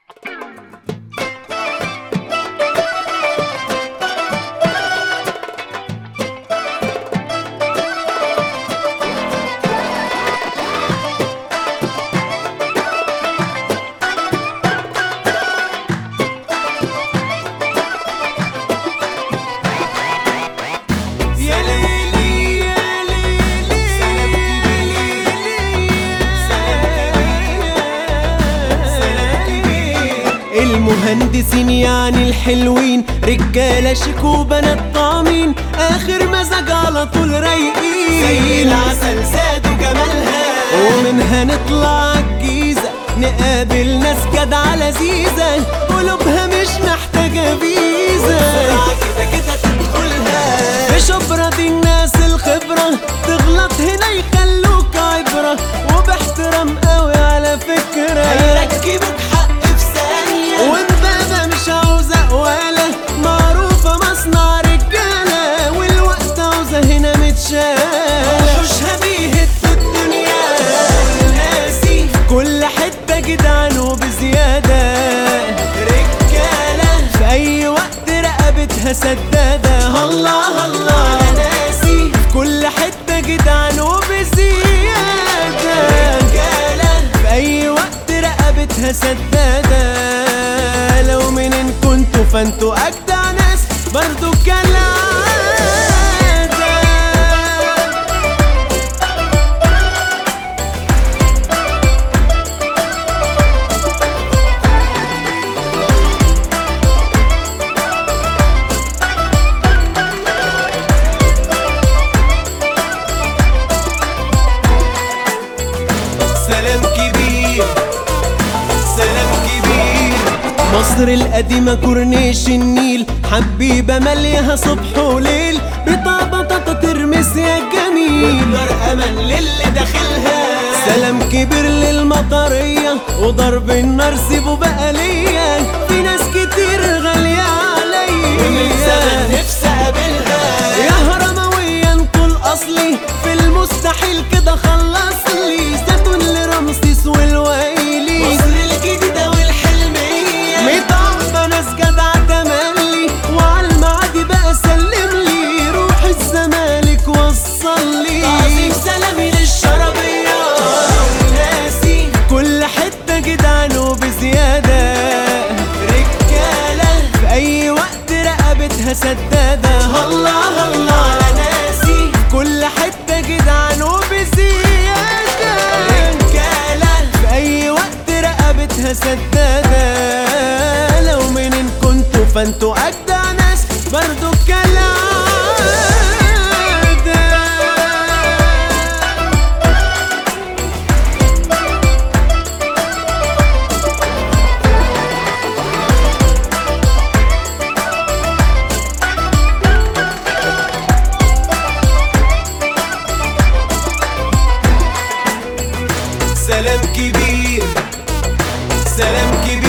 يا ليلي يا ليلي المهندسين يعني الحلوين رجالة شيك وبنات طعمين آخر مزاج على طول رايقين زي العسل زاد وجمالها ومنها نطلع الجيزة نقابل ناس جدعة لذيذة قلوبها مش محتاجة فيزا بسرعة كده كده تدخلها في شبرا دي الناس الخبرة تغلط هنا يخلوك عبرة وباحترام قوي على فكرة هيركبوك حق في ثانية وامبابة مش عاوزة ولا معروفة مصنع رجالة والوقت عاوزة هنا متشالة وحوشها بيهت الدنيا ناسي في كل حتة جدعان وبزيادة رجالة في أي وقت رقبتها سدادة الله الله أنا ناسي في كل حتة جدعان وبزيادة رجالة في أي وقت رقبتها سدادة لو منين كنتوا فانتوا أجدع ناس برضو كالعادة سلام كبير سلام كبير مصر القديمة كورنيش النيل حبيبة مليها صبح وليل بطابة طاطا ترمس يا جميل دار أمل للي داخلها سلام كبير للمطرية وضرب النار سيبه بقى ليا في ناس كتير غالية ومن زمن عليا نفسي أقابلها يا هرمويا انتوا الأصلي في المستحيل كده خلص لي زيتون لرمسيس والويلي مصر الجديدة والحلمية متعبة ناس جدعة تملي وعلى المعادي بقى سلم لي روح الزمالك وصل لي تعظيم سلامي للشربية ناسي كل حتة جدعان وبزيادة رجالة في أي وقت رقبتها سدادة الله الله على ناسي كل حتة جدعان وبزيادة رجالة في أي وقت رقبتها سدادة لو منين كنتوا فانتوا أجدع ناس برضو كالعادة سلام كبير سلام كبير